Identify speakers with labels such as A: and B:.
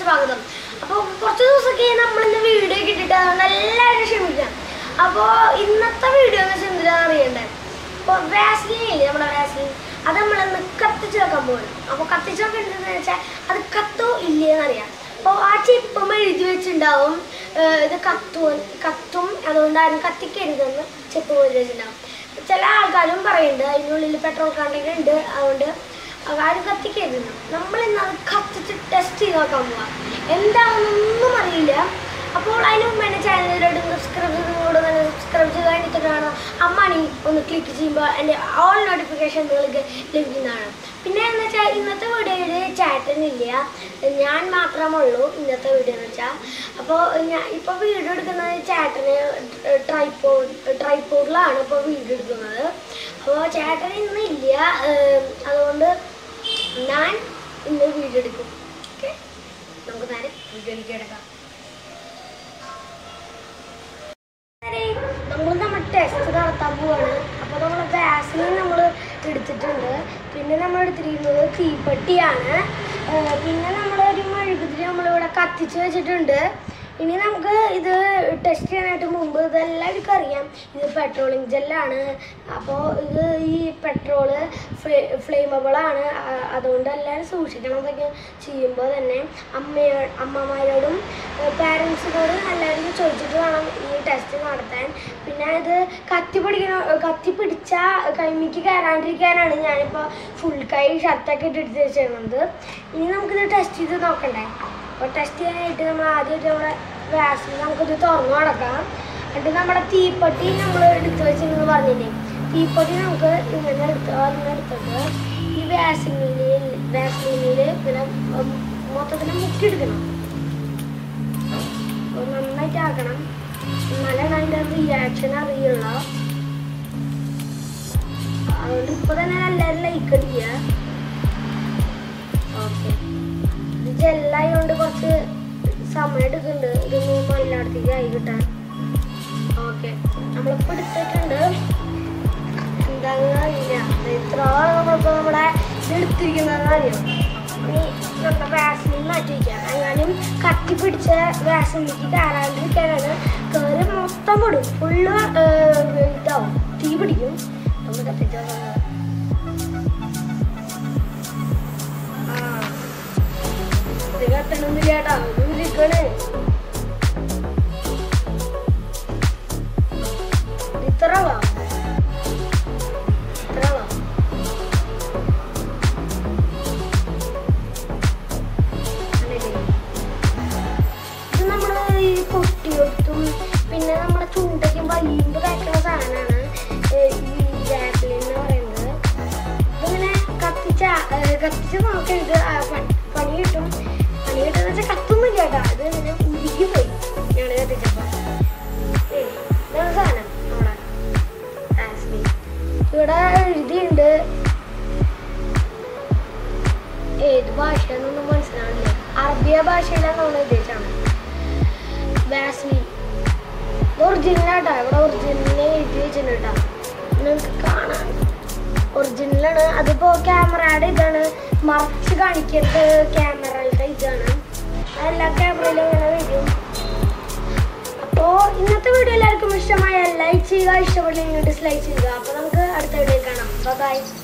A: സ്വാഗതം അപ്പോൾ കുറച്ച് ദിവസമൊക്കെ നമ്മളിന്ന് വീഡിയോ കിട്ടിയിട്ട് അതുകൊണ്ട് എല്ലാവരും ക്ഷമിക്കാം അപ്പോൾ ഇന്നത്തെ വീഡിയോ എന്ന് വെച്ചാൽ എന്തിനാണ് അറിയണ്ടേ ഇപ്പോൾ വാസ്ലിൻ ഇല്ലേ നമ്മുടെ വാസ്ലിൻ അത് നമ്മളിന്ന് കത്തിച്ച് വെക്കാൻ പോകും അപ്പോൾ കത്തിച്ച് വെക്കേണ്ടതെന്ന് വെച്ചാൽ അത് കത്തോ ഇല്ലേ എന്നറിയാം അപ്പോൾ ആ ചിപ്പം എഴുതി വെച്ചിട്ടുണ്ടാവും ഏഹ് ഇത് കത്തും കത്തും അതുകൊണ്ട് ആരും കത്തിക്കരുതെന്ന് ചിപ്പ് എഴുതി വെച്ചിട്ടുണ്ടാവും ചില ആൾക്കാരും പറയുന്നുണ്ട് അതിനുള്ളിൽ പെട്രോൾ കണ്ടെങ്കിൽ ഉണ്ട് അതുകൊണ്ട് ആരും കത്തിക്കരുത് നമ്മൾ ഇന്ന് അത് കത്തിച്ച് ടെസ്റ്റ് ചെയ്ത് നോക്കാൻ പോവാം എന്താണെന്നൊന്നും അറിയില്ല അപ്പോൾ അതിന് മുമ്പ് എൻ്റെ ചാനലിലോട്ട് സബ്സ്ക്രൈബ് ചെയ്തോട് തന്നെ സബ്സ്ക്രൈബ് ചെയ്ത് കഴിഞ്ഞിട്ട് കാണാം അമ്മാണി ഒന്ന് ക്ലിക്ക് ചെയ്യുമ്പോൾ എൻ്റെ ഓൾ നോട്ടിഫിക്കേഷൻ നിങ്ങൾക്ക് ലഭിക്കുന്നതാണ് പിന്നെ എന്ന് വെച്ചാൽ ഇന്നത്തെ വീഡിയോയിൽ ചാറ്റനില്ല ഞാൻ മാത്രമുള്ളൂ ഇന്നത്തെ വീഡിയോ എന്ന് വെച്ചാൽ അപ്പോൾ ഞാൻ ഇപ്പോൾ വീഡിയോ എടുക്കുന്നത് ചാറ്റന് ട്രൈപ്പോഡ് ട്രൈപ്പോഡിലാണ് ഇപ്പോൾ വീഡിയോ എടുക്കുന്നത് അപ്പോൾ ചേട്ടൻ ഇന്ന് ഇല്ല ഏം, അതുകൊണ്ട് ഞാൻ ഇന്ന് വീഡിയോ എടുക്കും ഓക്കെ നമുക്ക് നേരെ വീഡിയോയിലേക്ക് കിടക്കാം നമ്മൾ നമ്മൾ ടെസ്റ്റ് നടത്താൻ പോവാണ് അപ്പോൾ നമ്മൾ വാക്സിൻ നമ്മൾ എടുത്തിട്ടുണ്ട് പിന്നെ നമ്മൾ എടുത്തിരിക്കുന്നത് തീപ്പെട്ടിയാണ് ഏഹ് പിന്നെ നമ്മൾ ഒരു മെഴുകുതിരി നമ്മളിവിടെ കത്തിച്ച് വെച്ചിട്ടുണ്ട് ഇനി നമുക്ക് ഇത് ടെസ്റ്റ് ചെയ്യാനായിട്ട് മുമ്പ് ഇതെല്ലാവർക്കും അറിയാം ഇത് പെട്രോളിങ് ജെല്ലാണ് അപ്പോൾ ഇത് ഈ പെട്രോള് ഫ്ലെയിമബിൾ ആണ് ആ- അതുകൊണ്ട് എല്ലാവരും സൂക്ഷിക്കണം എന്നൊക്കെ ചെയ്യുമ്പോൾ തന്നെ അമ്മയോ അമ്മമാരോടും പാരൻസിനോടും എല്ലാവരും ചോദിച്ചിട്ട് വേണം ഈ ടെസ്റ്റ് നടത്താൻ പിന്നെ ഇത് കത്തി പിടിക്കണ കത്തി പിടിച്ച കൈമിക്ക് കയറാണ്ടിരിക്കാനാണ് ഞാനിപ്പോൾ ഫുൾ കൈ ഷർട്ടൊക്കെ ഇട്ടിട്ട് വെച്ചിരുന്നത് ഇനി നമുക്കിത് ടെസ്റ്റ് ചെയ്ത് നോക്കണ്ടേ അപ്പോൾ ടെസ്റ്റ് ചെയ്യാനായിട്ട് നമ്മൾ ആദ്യമായിട്ട് നമ്മുടെ വാക്സിൻ നമുക്കിത് തുറന്നു നടക്കാം എന്നിട്ട് നമ്മുടെ തീപ്പെട്ടി നമ്മൾ എടുത്ത് വെച്ചിരുന്നു പറഞ്ഞില്ലേ തീപ്പെട്ടി നമുക്ക് ഇങ്ങനെ എടുത്ത് അങ്ങനെ എടുത്തിട്ട് ഈ വാക്സിനിൽ വാക്സിനിൽ ഇങ്ങനെ മൊത്തത്തിൽ മുക്കിയെടുക്കണം അപ്പോൾ നന്നായിട്ട് ആക്കണം എന്നാലാണ് അതിൻ്റെ റിയാക്ഷൻ അറിയുള്ളൂ അതുകൊണ്ട് ഇപ്പോൾ തന്നെ എല്ലാവരും ലൈക്ക് അടിക്കുക ഓക്കെ ഇത് ജെല്ലായതുകൊണ്ട് കുറച്ച് സമയം എടുക്കുന്നുണ്ട് ഇതൊന്നും എല്ലായിടത്തേക്ക് ആയി കിട്ടാൻ ഓക്കെ നമ്മളിപ്പോൾ എടുത്തിട്ടുണ്ട് എന്താണെന്ന് അറിയില്ല ഇത് ഇത്ര നമ്മളിപ്പോൾ നമ്മുടെ ഇത് എടുത്തിരിക്കുന്നതെന്ന് അറിയാം ഇനി നമ്മുടെ വാക്സിൻ മാറ്റി വയ്ക്കാം എങ്ങാനും കത്തി പിടിച്ച വാക്സിനിലേക്ക് കയറാണ്ടിരിക്കാനാണ് കയറി മൊത്തം വിടും ഫുള്ള് ഇതാവും തീ പിടിക്കും നമ്മൾ കത്തിച്ച ആ ഇത് കത്തണമെന്നില്ല കേട്ടോ ഇത് ഇരിക്കണ് ഇത്ര ആളാ ഇത്ര ആളാ കണ്ടില്ലേ? ഇത് നമ്മള് ഈ പൊട്ടിയെടുത്തും പിന്നെ നമ്മുടെ ചുണ്ടയ്ക്ക് വലിയുമ്പോ തയ്ക്കുന്ന സാധനമാണ് ഈ ജാസ്ലിൻ എന്ന് പറയുന്നത് ഇതിങ്ങനെ കത്തിച്ച ഏഹ് കത്തിച്ച് നോക്കരുത് ആ പണി പണി കിട്ടും പണി കിട്ടുന്ന വെച്ചാൽ കത്തൊന്നും കേട്ടാ ഇത് ഇങ്ങനെ ഉരുകി പോയി ഞങ്ങള് കത്തിച്ചപ്പോ ഏയ് ഇതാണ് സാധനം നമ്മുടെ ജാസ്ലിൻ ഇവിടെ എഴുതിയുണ്ട് ഏത് ഭാഷയെന്നൊന്നും മനസ്സിലാവില്ല അറബിയ ഭാഷയിലാണ് നമ്മൾ ഉദ്ദേശിച്ചാണ് വാസ്ലിൻ ഇത് ഒറിജിനലാട്ടോ ഇവിടെ ഒറിജിനലിനെ എഴുതി വെച്ചിട്ടുണ്ട് കേട്ടോ നിങ്ങൾക്ക് കാണാം ഒറിജിനലാണ് അതിപ്പോ ക്യാമറയുടെ ഇതാണ് മറച്ച് കാണിക്കരുത് ക്യാമറയുടെ ഇതാണ് എല്ലാ ക്യാമറയിലും ഇങ്ങനെ വരും അപ്പോ ഇന്നത്തെ വീഡിയോ എല്ലാവർക്കും ഇഷ്ടമായ ലൈക്ക് ചെയ്യുക ഇഷ്ടപ്പെട്ടില്ലെങ്കിൽ ഡിസ്ലൈക്ക് ചെയ്യുക അപ്പൊ നമുക്ക് അടുത്ത വീഡിയോയിൽ കാണാം ബൈ